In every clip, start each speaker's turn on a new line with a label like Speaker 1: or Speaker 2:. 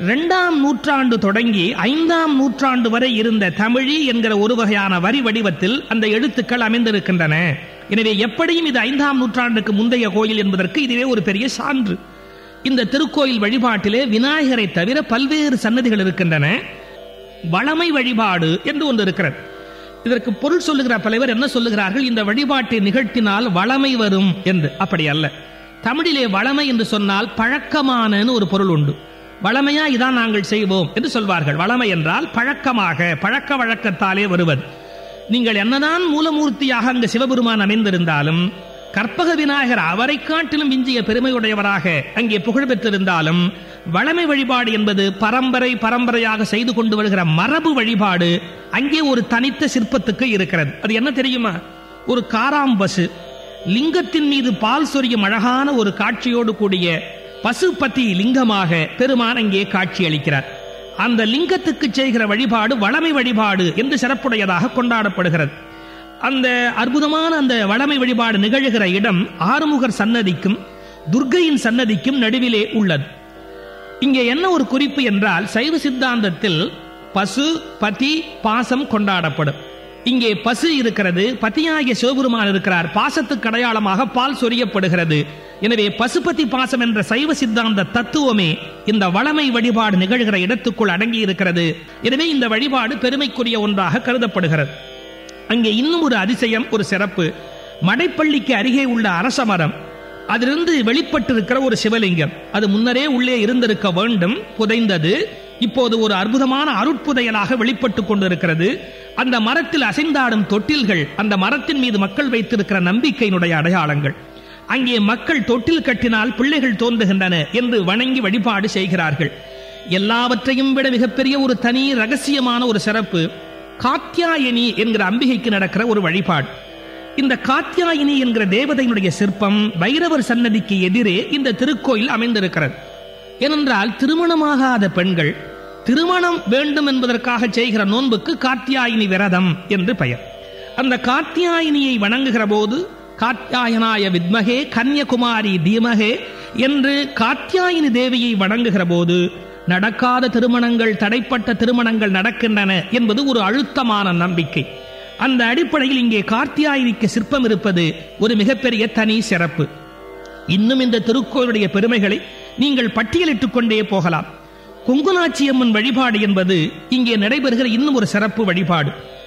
Speaker 1: இரண்டாம் நூற்றாண்டு தொடங்கி ஐந்தாம் நூற்றாண்டு வரை இருந்த தமிழி என்கிற ஒரு வகையான வரி வடிவத்தில் அந்த எழுத்துக்கள் அமைந்திருக்கின்றன எனவே எப்படியும் இது ஐந்தாம் நூற்றாண்டுக்கு முந்தைய கோயில் என்பதற்கு இதுவே ஒரு பெரிய சான்று இந்த திருக்கோயில் வழிபாட்டிலே விநாயகரை தவிர பல்வேறு சன்னதிகள் இருக்கின்றன வளமை வழிபாடு என்று ஒன்று இருக்கிறது இதற்கு பொருள் சொல்லுகிற பலவர் என்ன சொல்லுகிறார்கள் இந்த வழிபாட்டை நிகழ்த்தினால் வளமை வரும் என்று அப்படி அல்ல தமிழிலே வளமை என்று சொன்னால் பழக்கமானன்னு ஒரு பொருள் உண்டு வளமையா இதான் நாங்கள் செய்வோம் என்று சொல்வார்கள் வளமை என்றால் பழக்கமாக பழக்க வழக்கத்தாலே வருவது நீங்கள் என்னதான் மூலமூர்த்தியாக அங்கு சிவபெருமான் அமைந்திருந்தாலும் கற்பக விநாயகர் அவரை காட்டிலும் விஞ்சிய பெருமையுடையவராக அங்கே புகழ் பெற்றிருந்தாலும் வளமை வழிபாடு என்பது பரம்பரை பரம்பரையாக செய்து கொண்டு வருகிற மரபு வழிபாடு அங்கே ஒரு தனித்த சிற்பத்துக்கு இருக்கிறது அது என்ன தெரியுமா ஒரு காராம் பசு லிங்கத்தின் மீது பால் சொரியும் அழகான ஒரு காட்சியோடு கூடிய பசுபதி லிங்கமாக பெருமான் அங்கே காட்சி அளிக்கிறார் அந்த லிங்கத்துக்கு செய்கிற வழிபாடு வளமை வழிபாடு என்று சிறப்புடையதாக கொண்டாடப்படுகிறது அந்த அற்புதமான அந்த வளமை வழிபாடு நிகழ்கிற இடம் ஆறுமுகர் சன்னதிக்கும் துர்க்கையின் சன்னதிக்கும் நடுவிலே உள்ளது இங்கே என்ன ஒரு குறிப்பு என்றால் சைவ சித்தாந்தத்தில் பசு பதி பாசம் கொண்டாடப்படும் இங்கே பசு இருக்கிறது பத்தியாகிய சிவபெருமான் இருக்கிறார் பாசத்துக்கு அடையாளமாக பால் சொரியப்படுகிறது எனவே பசுபதி பாசம் என்ற சைவ சித்தாந்த தத்துவமே இந்த வளமை வழிபாடு நிகழ்கிற இடத்துக்குள் அடங்கி இருக்கிறது எனவே இந்த வழிபாடு பெருமைக்குரிய ஒன்றாக கருதப்படுகிறது அங்கே இன்னும் ஒரு அதிசயம் ஒரு சிறப்பு மடைப்பள்ளிக்கு அருகே உள்ள அரச மரம் அதிலிருந்து வெளிப்பட்டிருக்கிற ஒரு சிவலிங்கம் அது முன்னரே உள்ளே இருந்திருக்க வேண்டும் புதைந்தது இப்போது ஒரு அற்புதமான அருட்புதையலாக வெளிப்பட்டுக் கொண்டிருக்கிறது அந்த மரத்தில் அசைந்தாடும் தொட்டில்கள் அந்த மரத்தின் மீது மக்கள் வைத்திருக்கிற நம்பிக்கையினுடைய அடையாளங்கள் அங்கே மக்கள் தொட்டில் கட்டினால் பிள்ளைகள் தோன்றுகின்றன என்று வணங்கி வழிபாடு செய்கிறார்கள் எல்லாவற்றையும் விட மிகப்பெரிய ஒரு தனி ரகசியமான ஒரு சிறப்பு காத்தியாயனி என்கிற அம்பிகைக்கு நடக்கிற ஒரு வழிபாடு இந்த காத்தியாயினி என்கிற தேவதையினுடைய சிற்பம் பைரவர் சன்னதிக்கு எதிரே இந்த திருக்கோயில் அமைந்திருக்கிறது ஏனென்றால் திருமணமாகாத பெண்கள் திருமணம் வேண்டும் என்பதற்காக செய்கிற நோன்புக்கு காத்தியாயினி விரதம் என்று பெயர் அந்த காத்தியாயினியை வணங்குகிற போது காத்தியாயனாய வித்மகே கன்யகுமாரி தீமகே என்று காத்தியாயினி தேவியை வணங்குகிற போது நடக்காத திருமணங்கள் தடைப்பட்ட திருமணங்கள் நடக்கின்றன என்பது ஒரு அழுத்தமான நம்பிக்கை அந்த அடிப்படையில் இங்கே கார்த்தியாயினிக்கு சிற்பம் இருப்பது ஒரு மிகப்பெரிய தனி சிறப்பு இன்னும் இந்த திருக்கோயிலுடைய பெருமைகளை நீங்கள் பட்டியலிட்டுக் கொண்டே போகலாம் கொங்குநாச்சியம்மன் வழிபாடு என்பது இங்கே நடைபெறுகிற இன்னும் ஒரு சிறப்பு வழிபாடு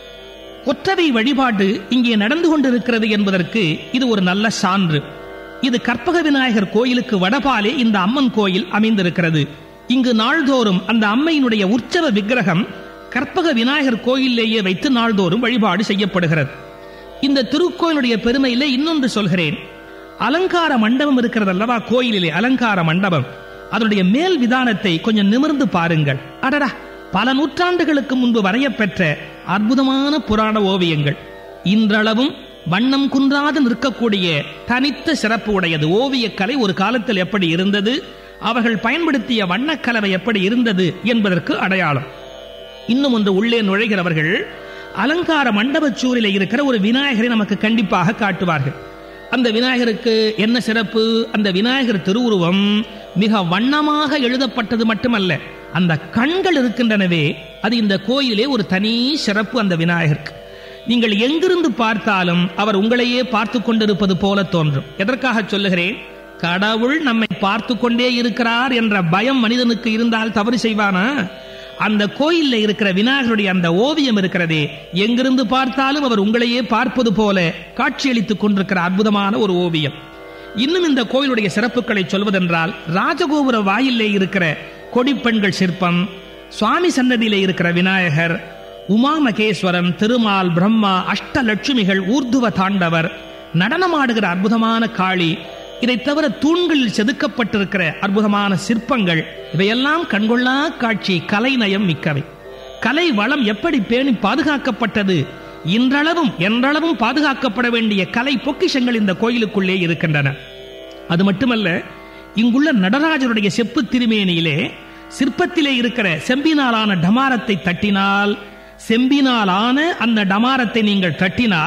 Speaker 1: ஒற்றவை வழிபாடு இங்கே நடந்து கொண்டிருக்கிறது என்பதற்கு இது ஒரு நல்ல சான்று இது கற்பக விநாயகர் கோயிலுக்கு வடபாலே இந்த அம்மன் கோயில் அமைந்திருக்கிறது இங்கு நாள்தோறும் அந்த அம்மையினுடைய உற்சவ விக்கிரகம் கற்பக விநாயகர் கோயிலேயே வைத்து நாள்தோறும் வழிபாடு செய்யப்படுகிறது இந்த திருக்கோயிலுடைய பெருமையிலே இன்னொன்று சொல்கிறேன் அலங்கார மண்டபம் இருக்கிறது அல்லவா கோயிலிலே அலங்கார மண்டபம் அதனுடைய மேல் விதானத்தை கொஞ்சம் நிமிர்ந்து பாருங்கள் அடடா பல நூற்றாண்டுகளுக்கு முன்பு வரையப்பெற்ற அற்புதமான புராண ஓவியங்கள் இன்றளவும் வண்ணம் குன்றாது நிற்கக்கூடிய தனித்த சிறப்பு உடையது ஓவியக்கலை ஒரு காலத்தில் எப்படி இருந்தது அவர்கள் பயன்படுத்திய வண்ணக்கலவை எப்படி இருந்தது என்பதற்கு அடையாளம் இன்னும் ஒன்று உள்ளே நுழைகிறவர்கள் அலங்கார மண்டபச்சூரில் இருக்கிற ஒரு விநாயகரை நமக்கு கண்டிப்பாக காட்டுவார்கள் அந்த விநாயகருக்கு என்ன சிறப்பு அந்த விநாயகர் திருவுருவம் மிக வண்ணமாக எழுதப்பட்டது மட்டுமல்ல அந்த கண்கள் இருக்கின்றனவே அது இந்த கோயிலே ஒரு தனி சிறப்பு அந்த விநாயகருக்கு நீங்கள் எங்கிருந்து பார்த்தாலும் அவர் உங்களையே பார்த்து கொண்டிருப்பது போல தோன்றும் எதற்காக சொல்லுகிறேன் கடவுள் நம்மை பார்த்து கொண்டே இருக்கிறார் என்ற பயம் மனிதனுக்கு இருந்தால் தவறு செய்வானா அந்த கோயில்ல இருக்கிற விநாயகருடைய அந்த ஓவியம் இருக்கிறதே எங்கிருந்து பார்த்தாலும் அவர் உங்களையே பார்ப்பது போல காட்சியளித்துக் கொண்டிருக்கிற அற்புதமான ஒரு ஓவியம் இன்னும் இந்த கோயிலுடைய சிறப்புகளை சொல்வதென்றால் ராஜகோபுர வாயிலே இருக்கிற கொடிப்பெண்கள் சிற்பம் சுவாமி சன்னதியிலே இருக்கிற விநாயகர் உமா மகேஸ்வரன் திருமால் பிரம்மா அஷ்டலட்சுமிகள் ஊர்துவ தாண்டவர் நடனமாடுகிற அற்புதமான காளி இதை தவிர தூண்களில் செதுக்கப்பட்டிருக்கிற அற்புதமான சிற்பங்கள் இவையெல்லாம் கண்கொள்ளா காட்சி கலைநயம் மிக்கவை கலை வளம் எப்படி பேணி பாதுகாக்கப்பட்டது இன்றளவும் என்றளவும் பாதுகாக்கப்பட வேண்டிய கலை பொக்கிஷங்கள் இந்த கோயிலுக்குள்ளே இருக்கின்றன அது மட்டுமல்ல இங்குள்ள நடராஜருடைய செப்பு திருமேனியிலே சிற்பத்திலே இருக்கிற செம்பினாலான டமாரத்தை தட்டினால் செம்பினாலான அந்த டமாரத்தை நீங்கள் தட்டினால்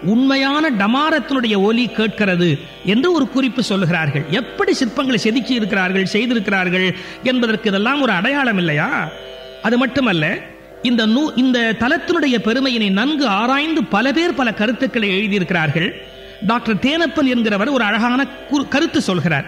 Speaker 1: உண்மையான டமாரத்தினுடைய ஒலி கேட்கிறது என்று ஒரு குறிப்பு சொல்லுகிறார்கள் எப்படி சிற்பங்களை செதுக்கி இருக்கிறார்கள் செய்திருக்கிறார்கள் என்பதற்கு இதெல்லாம் ஒரு அடையாளம் இல்லையா அது மட்டுமல்ல இந்த நூ இந்த தலத்தினுடைய பெருமையினை நன்கு ஆராய்ந்து பல பேர் பல கருத்துக்களை எழுதியிருக்கிறார்கள் டாக்டர் தேனப்பன் என்கிறவர் ஒரு அழகான கு- கருத்து சொல்கிறார்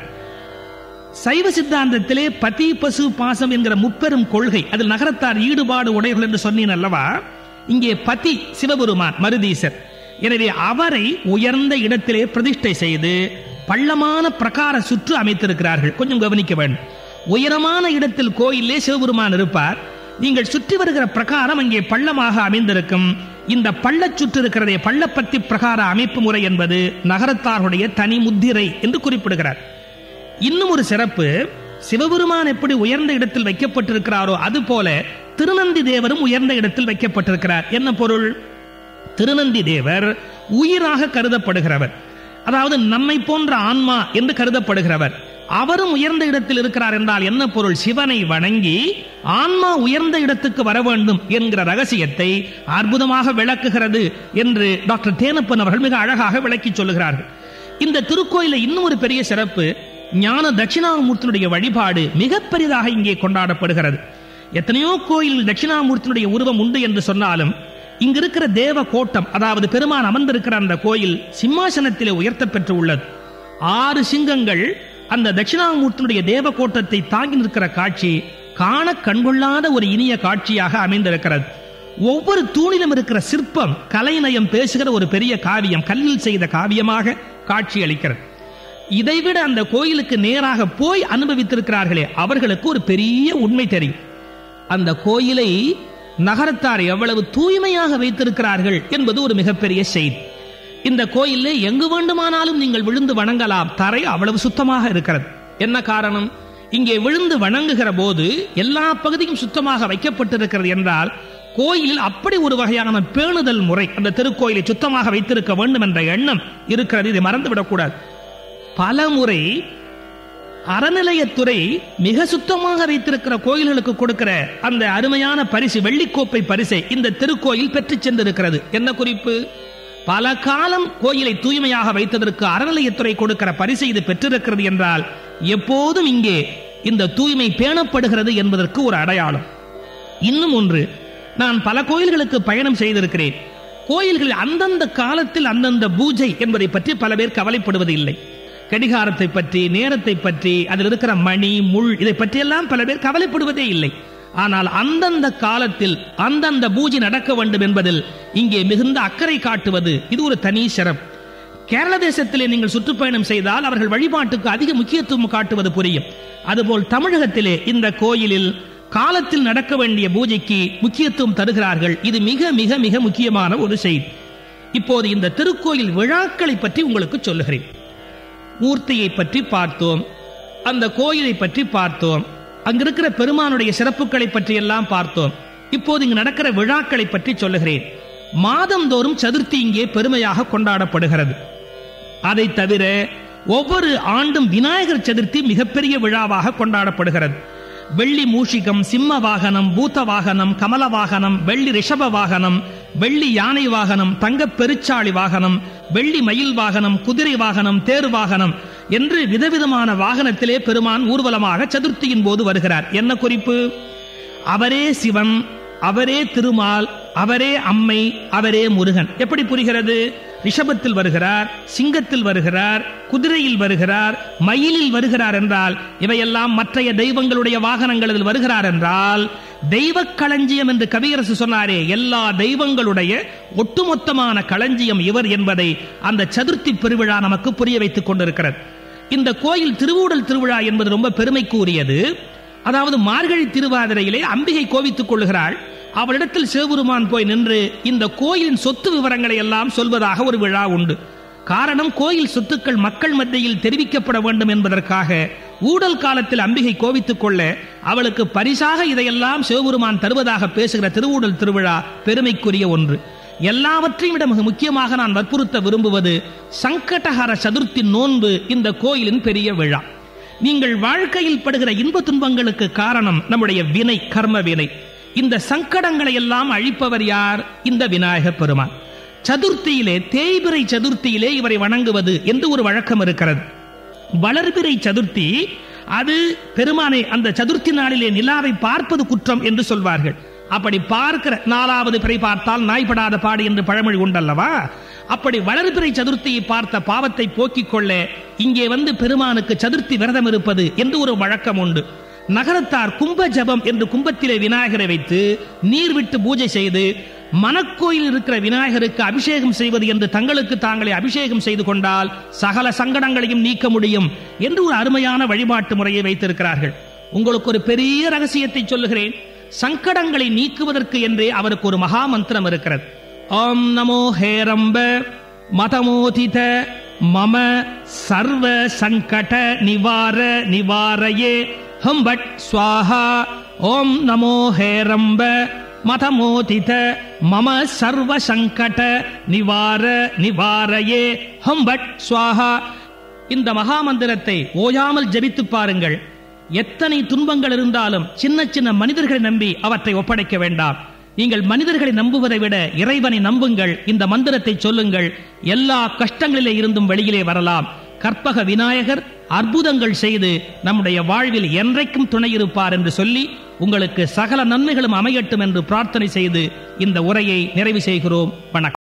Speaker 1: சைவ சித்தாந்தத்திலே பதி பசு பாசம் என்கிற முப்பெரும் கொள்கை அதில் நகரத்தார் ஈடுபாடு உடையவர்கள் என்று சொன்னேன் அல்லவா இங்கே பதி சிவபெருமான் மருதீசர் எனவே அவரை உயர்ந்த இடத்திலே பிரதிஷ்டை செய்து பள்ளமான பிரகார சுற்று அமைத்திருக்கிறார்கள் கொஞ்சம் கவனிக்க வேண்டும் உயரமான இடத்தில் கோயிலே சிவபெருமான் இருப்பார் நீங்கள் சுற்றி வருகிற பிரகாரம் அங்கே பள்ளமாக அமைந்திருக்கும் இந்த பள்ளச் சுற்று இருக்கிறதே பள்ளப்பத்தி பிரகார அமைப்பு முறை என்பது நகரத்தாருடைய தனி முத்திரை என்று குறிப்பிடுகிறார் இன்னும் ஒரு சிறப்பு சிவபெருமான் எப்படி உயர்ந்த இடத்தில் வைக்கப்பட்டிருக்கிறாரோ அதுபோல திருநந்தி தேவரும் உயர்ந்த இடத்தில் வைக்கப்பட்டிருக்கிறார் என்ன பொருள் திருநந்தி தேவர் உயிராக கருதப்படுகிறவர் அதாவது நம்மை போன்ற ஆன்மா என்று கருதப்படுகிறவர் அவரும் உயர்ந்த இடத்தில் இருக்கிறார் என்றால் என்ன பொருள் சிவனை வணங்கி ஆன்மா உயர்ந்த இடத்துக்கு வர வேண்டும் என்கிற ரகசியத்தை அற்புதமாக விளக்குகிறது என்று டாக்டர் தேனப்பன் அவர்கள் மிக அழகாக விளக்கி சொல்லுகிறார்கள் இந்த திருக்கோயில இன்னும் ஒரு பெரிய சிறப்பு ஞான தட்சிணாமூர்த்தினுடைய வழிபாடு மிக பெரிதாக இங்கே கொண்டாடப்படுகிறது எத்தனையோ கோயில் தட்சிணாமூர்த்தினுடைய உருவம் உண்டு என்று சொன்னாலும் இங்க இருக்கிற தேவ கோட்டம் அதாவது பெருமான் அமர்ந்திருக்கிற அந்த கோயில் சிம்மாசனத்திலே உயர்த்த பெற்று உள்ளது ஆறு சிங்கங்கள் அந்த தட்சிணாமூர்த்தினுடைய தேவ கோட்டத்தை தாங்கி நிற்கிற காட்சி காண கண்கொள்ளாத ஒரு இனிய காட்சியாக அமைந்திருக்கிறது ஒவ்வொரு தூணிலும் இருக்கிற சிற்பம் கலைநயம் பேசுகிற ஒரு பெரிய காவியம் கல்லில் செய்த காவியமாக காட்சி அளிக்கிறது இதைவிட அந்த கோயிலுக்கு நேராக போய் அனுபவித்திருக்கிறார்களே அவர்களுக்கு ஒரு பெரிய உண்மை தெரியும் அந்த கோயிலை நகரத்தார் எவ்வளவு தூய்மையாக வைத்திருக்கிறார்கள் என்பது ஒரு மிகப்பெரிய செய்தி இந்த கோயிலில் எங்கு வேண்டுமானாலும் நீங்கள் விழுந்து வணங்கலாம் தரை அவ்வளவு சுத்தமாக இருக்கிறது என்ன காரணம் இங்கே விழுந்து வணங்குகிற போது எல்லா பகுதியும் சுத்தமாக வைக்கப்பட்டிருக்கிறது என்றால் கோயிலில் அப்படி ஒரு வகையான பேணுதல் முறை அந்த திருக்கோயிலை சுத்தமாக வைத்திருக்க வேண்டும் என்ற எண்ணம் இருக்கிறது இதை மறந்துவிடக்கூடாது பல முறை அறநிலையத்துறை மிக சுத்தமாக வைத்திருக்கிற கோயில்களுக்கு கொடுக்கிற அந்த அருமையான பரிசு வெள்ளிக்கோப்பை பரிசை இந்த திருக்கோயில் பெற்றுச் சென்றிருக்கிறது என்ன குறிப்பு பல காலம் கோயிலை தூய்மையாக வைத்ததற்கு அறநிலையத்துறை கொடுக்கிற பரிசு இது பெற்றிருக்கிறது என்றால் எப்போதும் இங்கே இந்த தூய்மை பேணப்படுகிறது என்பதற்கு ஒரு அடையாளம் இன்னும் ஒன்று நான் பல கோயில்களுக்கு பயணம் செய்திருக்கிறேன் கோயில்கள் அந்தந்த காலத்தில் அந்தந்த பூஜை என்பதை பற்றி பல பேர் கவலைப்படுவது இல்லை கடிகாரத்தை பற்றி நேரத்தை பற்றி அதில் இருக்கிற மணி முள் இதை பற்றியெல்லாம் பல பேர் கவலைப்படுவதே இல்லை ஆனால் அந்தந்த காலத்தில் அந்தந்த பூஜை நடக்க வேண்டும் என்பதில் இங்கே மிகுந்த அக்கறை காட்டுவது இது ஒரு தனி சிறப்பு கேரள தேசத்திலே நீங்கள் சுற்றுப்பயணம் செய்தால் அவர்கள் வழிபாட்டுக்கு அதிக முக்கியத்துவம் காட்டுவது புரியும் அதுபோல் தமிழகத்திலே இந்த கோயிலில் காலத்தில் நடக்க வேண்டிய பூஜைக்கு முக்கியத்துவம் தருகிறார்கள் இது மிக மிக மிக முக்கியமான ஒரு செய்தி இப்போது இந்த திருக்கோயில் விழாக்களை பற்றி உங்களுக்கு சொல்லுகிறேன் மூர்த்தியை பற்றி பார்த்தோம் அந்த கோயிலை பற்றி பார்த்தோம் அங்கிருக்கிற பெருமானுடைய சிறப்புகளை பற்றி எல்லாம் பார்த்தோம் இப்போது இங்கு நடக்கிற விழாக்களை பற்றி சொல்லுகிறேன் மாதந்தோறும் சதுர்த்தி இங்கே பெருமையாக கொண்டாடப்படுகிறது அதை தவிர ஒவ்வொரு ஆண்டும் விநாயகர் சதுர்த்தி மிகப்பெரிய விழாவாக கொண்டாடப்படுகிறது வெள்ளி மூஷிகம் சிம்ம வாகனம் பூத வாகனம் கமல வாகனம் வெள்ளி ரிஷப வாகனம் வெள்ளி யானை வாகனம் தங்கப் பெருச்சாளி வாகனம் வெள்ளி மயில் வாகனம் குதிரை வாகனம் தேர் வாகனம் என்று விதவிதமான வாகனத்திலே பெருமான் ஊர்வலமாக சதுர்த்தியின் போது வருகிறார் என்ன குறிப்பு அவரே சிவன் அவரே திருமால் அவரே அம்மை அவரே முருகன் எப்படி புரிகிறது ரிஷபத்தில் வருகிறார் சிங்கத்தில் வருகிறார் குதிரையில் வருகிறார் மயிலில் வருகிறார் என்றால் இவையெல்லாம் மற்றைய தெய்வங்களுடைய வாகனங்களில் வருகிறார் என்றால் தெய்வ களஞ்சியம் என்று கவியரசு சொன்னாரே எல்லா தெய்வங்களுடைய ஒட்டுமொத்தமான களஞ்சியம் இவர் என்பதை அந்த சதுர்த்தி பெருவிழா நமக்கு புரிய வைத்துக் கொண்டிருக்கிறது இந்த கோயில் திருவூடல் திருவிழா என்பது ரொம்ப பெருமைக்குரியது அதாவது மார்கழி திருவாதிரையிலே அம்பிகை கோவித்துக் கொள்ளுகிறாள் அவளிடத்தில் சிவபெருமான் போய் நின்று இந்த கோயிலின் சொத்து விவரங்களை எல்லாம் சொல்வதாக ஒரு விழா உண்டு காரணம் கோயில் சொத்துக்கள் மக்கள் மத்தியில் தெரிவிக்கப்பட வேண்டும் என்பதற்காக ஊடல் காலத்தில் அம்பிகை கோவித்துக் கொள்ள அவளுக்கு பரிசாக இதையெல்லாம் சிவபெருமான் தருவதாக பேசுகிற திருவூடல் திருவிழா பெருமைக்குரிய ஒன்று எல்லாவற்றையும் விட மிக முக்கியமாக நான் வற்புறுத்த விரும்புவது சங்கடஹர சதுர்த்தி நோன்பு இந்த கோயிலின் பெரிய விழா நீங்கள் வாழ்க்கையில் படுகிற இன்ப துன்பங்களுக்கு காரணம் நம்முடைய வினை கர்ம வினை இந்த சங்கடங்களை எல்லாம் அழிப்பவர் யார் இந்த விநாயக பெருமான் சதுர்த்தியிலே தேய்பிறை சதுர்த்தியிலே இவரை வணங்குவது என்று ஒரு வழக்கம் இருக்கிறது வளர்பிறை சதுர்த்தி அது பெருமானை அந்த சதுர்த்தி நாளிலே நிலாவை பார்ப்பது குற்றம் என்று சொல்வார்கள் அப்படி பார்க்கிற நாலாவது பிறை பார்த்தால் நாய்படாத பாடு என்று பழமொழி உண்டல்லவா அப்படி வளர்பிறை சதுர்த்தியை பார்த்த பாவத்தை போக்கிக் கொள்ள இங்கே வந்து பெருமானுக்கு சதுர்த்தி விரதம் இருப்பது என்று ஒரு வழக்கம் உண்டு நகரத்தார் கும்ப ஜபம் என்று கும்பத்திலே விநாயகரை வைத்து நீர் விட்டு பூஜை செய்து மனக்கோயில் இருக்கிற விநாயகருக்கு அபிஷேகம் செய்வது என்று தங்களுக்கு தாங்களே அபிஷேகம் செய்து கொண்டால் சகல சங்கடங்களையும் நீக்க முடியும் என்று ஒரு அருமையான வழிபாட்டு முறையை வைத்திருக்கிறார்கள் உங்களுக்கு ஒரு பெரிய ரகசியத்தை சொல்லுகிறேன் சங்கடங்களை நீக்குவதற்கு என்றே அவருக்கு ஒரு மகா மந்திரம் இருக்கிறது ஓம் நமோ ஹேரம்ப மதமோதித மம சர்வ சங்கட நிவார நிவாரயே ஹம்பட் ஸ்வாஹா ஓம் நமோ ஹேரம்ப மதமோதித மம சர்வ சங்கட நிவார நிவாரயே ஹம்பட் ஸ்வாஹா இந்த மகாமந்திரத்தை ஓயாமல் ஜபித்து பாருங்கள் எத்தனை துன்பங்கள் இருந்தாலும் சின்ன சின்ன மனிதர்களை நம்பி அவற்றை ஒப்படைக்க வேண்டாம் நீங்கள் மனிதர்களை நம்புவதை விட இறைவனை நம்புங்கள் இந்த மந்திரத்தை சொல்லுங்கள் எல்லா கஷ்டங்களிலே இருந்தும் வெளியிலே வரலாம் கற்பக விநாயகர் அற்புதங்கள் செய்து நம்முடைய வாழ்வில் என்றைக்கும் துணை இருப்பார் என்று சொல்லி உங்களுக்கு சகல நன்மைகளும் அமையட்டும் என்று பிரார்த்தனை செய்து இந்த உரையை நிறைவு செய்கிறோம் வணக்கம்